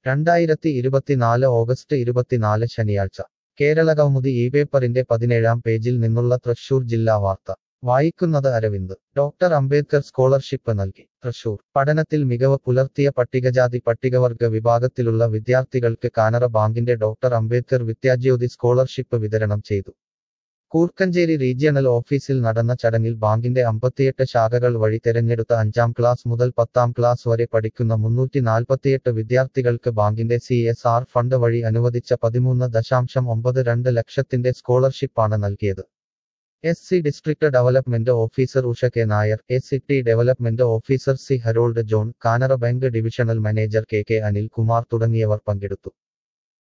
രണ്ടായിരത്തി ഇരുപത്തിനാല് ഓഗസ്റ്റ് ഇരുപത്തിനാല് ശനിയാഴ്ച കേരള കൗമുദി ഈ പേപ്പറിന്റെ പതിനേഴാം പേജിൽ നിന്നുള്ള തൃശൂർ ജില്ലാ വാർത്ത വായിക്കുന്നത് അരവിന്ദ് ഡോക്ടർ അംബേദ്കർ സ്കോളർഷിപ്പ് നൽകി തൃശൂർ പഠനത്തിൽ മികവ് പുലർത്തിയ പട്ടികജാതി പട്ടികവർഗ വിഭാഗത്തിലുള്ള വിദ്യാർത്ഥികൾക്ക് കാനറ ബാങ്കിന്റെ ഡോക്ടർ അംബേദ്കർ വിദ്യാജ്യോതി സ്കോളർഷിപ്പ് വിതരണം ചെയ്തു കൂർക്കഞ്ചേരി റീജിയണൽ ഓഫീസിൽ നടന്ന ചടങ്ങിൽ ബാങ്കിന്റെ അമ്പത്തിയെട്ട് ശാഖകൾ വഴി തെരഞ്ഞെടുത്ത അഞ്ചാം ക്ലാസ് മുതൽ പത്താം ക്ലാസ് വരെ പഠിക്കുന്ന മുന്നൂറ്റി നാൽപ്പത്തിയെട്ട് വിദ്യാർത്ഥികൾക്ക് ബാങ്കിന്റെ സി എസ് ആർ ഫണ്ട് വഴി അനുവദിച്ച പതിമൂന്ന് ദശാംശം ഒമ്പത് രണ്ട് ലക്ഷത്തിന്റെ സ്കോളർഷിപ്പാണ് നൽകിയത് S C district development officer Usha K Nair S C T development officer C Harold John Canara bank divisional manager K K Anil Kumar തുടങ്ങിയവർ പങ്കെടുത്തു